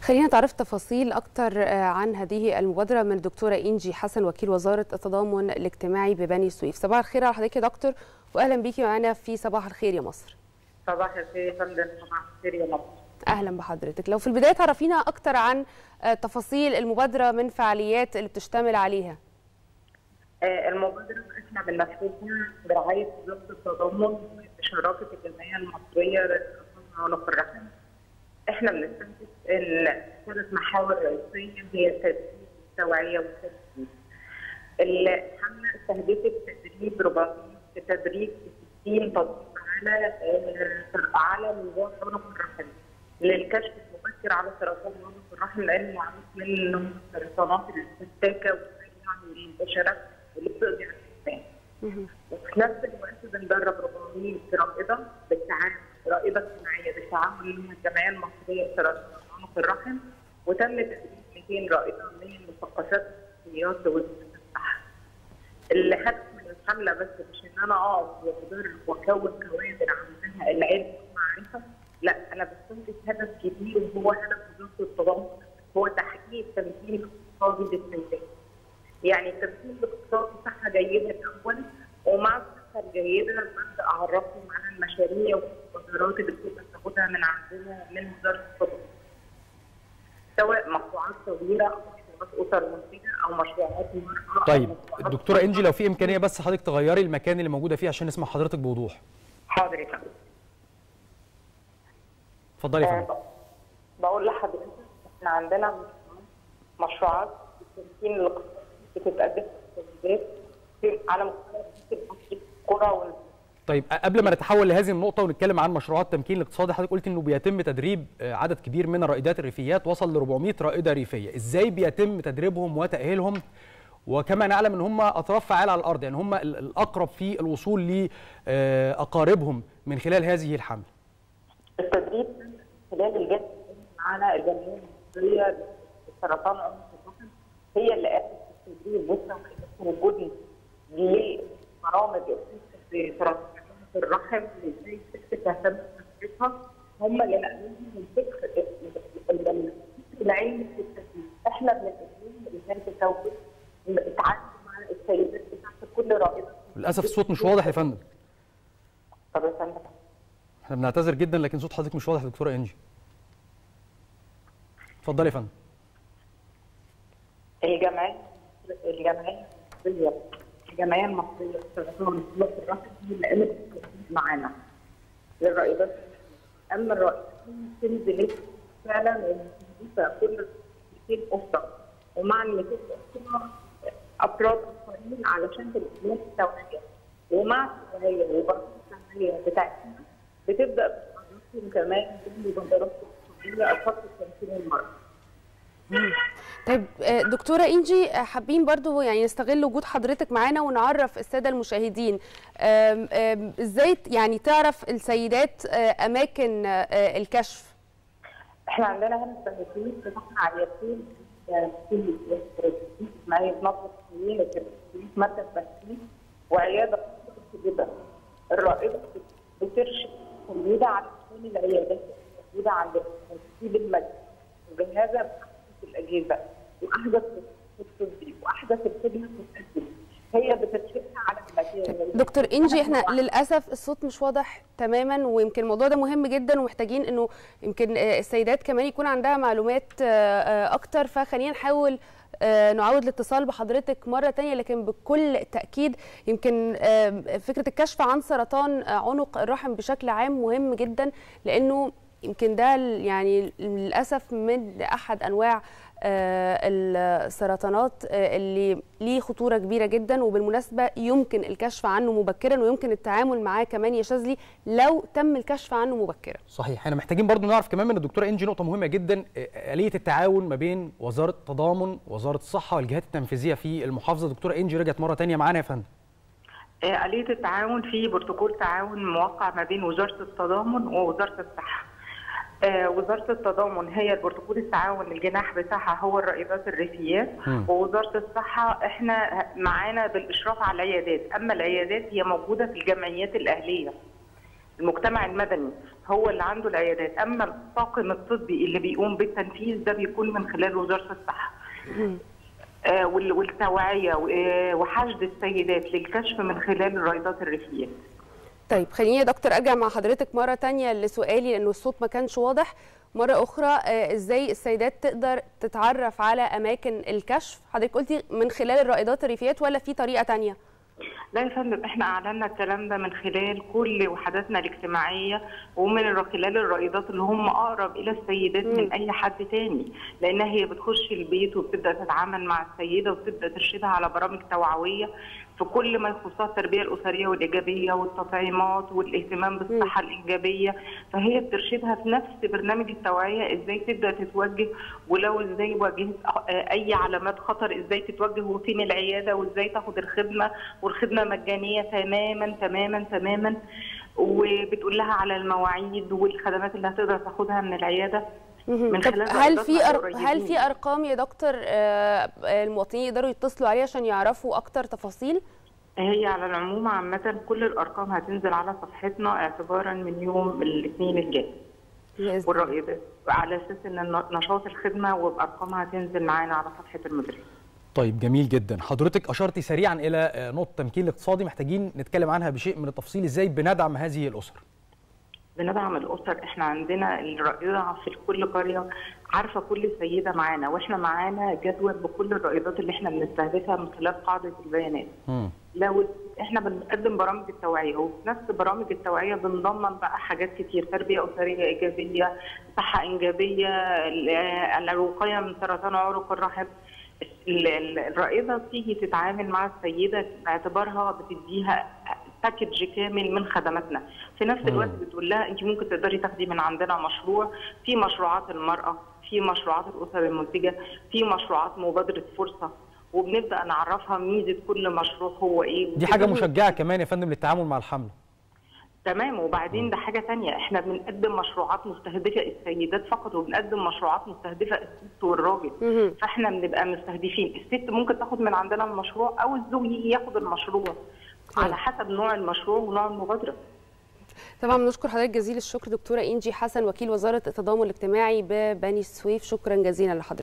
خلينا نتعرف تفاصيل أكتر عن هذه المبادرة من الدكتورة إنجي حسن وكيل وزارة التضامن الاجتماعي ببني سويف صباح الخير على حضرتك يا دكتور وأهلا بيكي معانا في صباح الخير يا مصر صباح الخير يا فندم صباح الخير يا مصر أهلا بحضرتك لو في البداية تعرفينا أكتر عن تفاصيل المبادرة من فعاليات اللي بتشتمل عليها المبادرة احنا بننفذها برعاية وزارة التضامن بشراكة الجمعية المصرية للتضامن عنق الرحم. احنا بنستهدف ان ثلاث محاور رئيسية هي التدريب والتوعية والتدريب. الحملة استهدفت تدريب 400 تدريب 60 تطبيق على على نظام عنق الرحم للكشف المبكر على سرطان عنق الرحم لانه معروف منه من السرطانات الفتاكه والسريعه والمنتشره اللي بتقضي على الانسان. وفي نفس الوقت بندرب 400 رائده بالتعاون رائده اجتماعيه بالتعاون مع الجمعيه المصريه لسرطان عنق الرحم وتم تدريب 200 رائده من المثقفات والشخصيات ووزاره الصحه. الهدف من الحمله بس مش ان انا اقف وادرب واكون كوادر عندها العلم والمعرفه لا انا بستهدف هدف كبير وهو هدف وزاره التضامن هو تحقيق التمكين الاقتصادي للسيدات. يعني التمكين الاقتصادي صحه جيده الاول ومع الصحه الجيده ببدا اعرفهم على المشاريع والمبادرات اللي بتبقى تاخدها من عندنا من وزاره التضامن. سواء مشروعات صغيره او مشروعات اسر منتجه او مشروعات مرأة طيب الدكتوره انجي لو في امكانيه بس حضرتك تغيري المكان اللي موجوده فيه عشان نسمع حضرتك بوضوح. حاضر يا فندم. اتفضلي يا فندم. بقول لحضرتك احنا عندنا مشروعات التمكين الاقتصادي بتتقدم في على مستوى القرى وال طيب قبل ما نتحول لهذه النقطة ونتكلم عن مشروعات التمكين الاقتصادي حضرتك قلت انه بيتم تدريب عدد كبير من الرائدات الريفيات وصل ل 400 رائدة ريفية، ازاي بيتم تدريبهم وتأهيلهم وكما نعلم ان هم اطراف فعالة على الارض يعني هم الاقرب في الوصول لاقاربهم من خلال هذه الحملة. التدريب خلال الجلسة على الجمعية المصرية لسرطان عنق الرحم هي اللي قامت بالتدريب ووجود لبرامج في سرطان الرحم وازاي الست تهتم بصحتها هم اللي نقلوهم الفكر الفكر العلمي في التدريب احنا بنقدم رساله التوجيه اتعامل مع السيدات بتاعت كل رائده للاسف الصوت مش واضح يا فندم. طب يا فندم احنا بنعتذر جدا لكن صوت حضرتك مش واضح يا دكتوره انجي. اتفضلي يا فندم. الجمعيه الجمعيه المصريه الجمعيه المصريه للسرطان الرحم هي اللي قامت معانا للرائدات اما الرائدات تنزل فعلا ومستهدفه كل 200 اسره ومع ال 200 اسره افراد اخرين علشان تبقى التوعيه ومع التوعيه وبرضه التوعيه بتاعتنا بتبدا بتعرفهم كمان بالمبادرات الصغيره او خط تمكين المراه. طيب دكتوره انجي حابين برضو يعني نستغل وجود حضرتك معانا ونعرف الساده المشاهدين ازاي يعني تعرف السيدات اماكن الكشف احنا عندنا هنا التمثيل فتحنا عيادتين في معايا نظره كبيره في مركز تمثيل وعياده جدا الرائده بترشد تمريضه على كل العيادات الموجوده عند التمثيل المجلس وبهذا الاجهزه واحدث الطبي واحدث الخدمه بتقدم هي بترشدها على المكان دكتور انجي احنا للاسف الصوت مش واضح تماما ويمكن الموضوع ده مهم جدا ومحتاجين انه يمكن السيدات كمان يكون عندها معلومات اكتر فخلينا نحاول نعود الاتصال بحضرتك مرة تانية لكن بكل تأكيد يمكن فكرة الكشف عن سرطان عنق الرحم بشكل عام مهم جدا لأنه يمكن ده يعني للاسف من احد انواع السرطانات اللي ليه خطوره كبيره جدا وبالمناسبه يمكن الكشف عنه مبكرا ويمكن التعامل معاه كمان يا شاذلي لو تم الكشف عنه مبكرا. صحيح احنا محتاجين برضو نعرف كمان من الدكتوره انجي نقطه مهمه جدا اليه التعاون ما بين وزاره التضامن وزاره الصحه والجهات التنفيذيه في المحافظه دكتوره انجي رجعت مره ثانيه معانا يا فندم. آلية التعاون في بروتوكول تعاون موقع ما بين وزارة التضامن ووزارة الصحة. آه وزاره التضامن هي البروتوكول التعاون الجناح بتاعها هو الرائدات الريفيات ووزاره الصحه احنا معانا بالاشراف على العيادات اما العيادات هي موجوده في الجمعيات الاهليه المجتمع المدني هو اللي عنده العيادات اما الطاقم الطبي اللي بيقوم بالتنفيذ ده بيكون من خلال وزاره الصحه آه، وال- والتوعيه و- وحشد السيدات للكشف من خلال الرائدات الريفيات طيب خليني يا دكتور ارجع مع حضرتك مره تانية لسؤالي لانه الصوت ما كانش واضح مره اخرى آه، ازاي السيدات تقدر تتعرف على اماكن الكشف حضرتك قلتي من خلال الرائدات الريفيات ولا في طريقه تانية لا يا فندم احنا اعلنا الكلام ده من خلال كل وحداتنا الاجتماعيه ومن الر- خلال الرائدات اللي هم اقرب الى السيدات من اي حد تاني لانها هي بتخش البيت وبتبدا تتعامل مع السيده وبتبدا ترشدها على برامج توعويه في كل ما يخصها التربيه الاسريه والايجابيه والتطعيمات والاهتمام بالصحه الايجابيه فهي بترشدها في نفس برنامج التوعيه ازاي تبدا تتوجه ولو ازاي واجهت آه، اي علامات خطر ازاي تتوجه وفين العياده وازاي تاخد الخدمه والخدمه مجانيه تماما تماما تماما وبتقول لها على المواعيد والخدمات اللي هتقدر تاخدها من العياده من طب خلال هل رائداتنا في أر... القريبين. هل في ارقام يا دكتور آه، آه، المواطنين يقدروا يتصلوا عليها عشان يعرفوا اكتر تفاصيل هي على العموم عامة كل الأرقام هتنزل على صفحتنا اعتبارا من يوم الاثنين الجاي بإذن والرائدات على أساس إن نشاط الخدمة وبأرقامها هتنزل معانا على صفحة المديرية. طيب جميل جدا حضرتك اشرتي سريعا الى آه، نقطه التمكين الاقتصادي محتاجين نتكلم عنها بشيء من التفصيل ازاي بندعم هذه الاسر بندعم الاسر احنا عندنا الرائده في كل قريه عارفه كل سيده معانا واحنا معانا جدول بكل الرائدات اللي احنا بنستهدفها من خلال قاعده البيانات مم. لو احنا بنقدم برامج التوعيه وفي نفس برامج التوعيه بنضمن بقى حاجات كتير تربيه اسريه ايجابيه صحه انجابيه ال- الوقايه من سرطان عنق الرحم ال- ال- الرائده بتيجي تتعامل مع السيده باعتبارها بتديها باكج كامل من خدماتنا في نفس الوقت بتقول لها انت ممكن تقدري تاخدي من عندنا مشروع في مشروعات المراه في مشروعات الاسر المنتجه في مشروعات مبادره فرصه وبنبدا نعرفها ميزه كل مشروع هو ايه دي حاجه مشجعه كمان يا فندم للتعامل مع الحمله تمام وبعدين ده حاجه تانية احنا بنقدم مشروعات مستهدفه السيدات فقط وبنقدم مشروعات مستهدفه الست والراجل مهم. فاحنا بنبقى مستهدفين الست ممكن تاخد من عندنا المشروع او الزوج يجي ياخد المشروع على حسب نوع المشروع ونوع المبادره طبعا بنشكر حضرتك جزيل الشكر دكتوره انجي حسن وكيل وزاره التضامن الاجتماعي ببني سويف شكرا جزيلا لحضرتك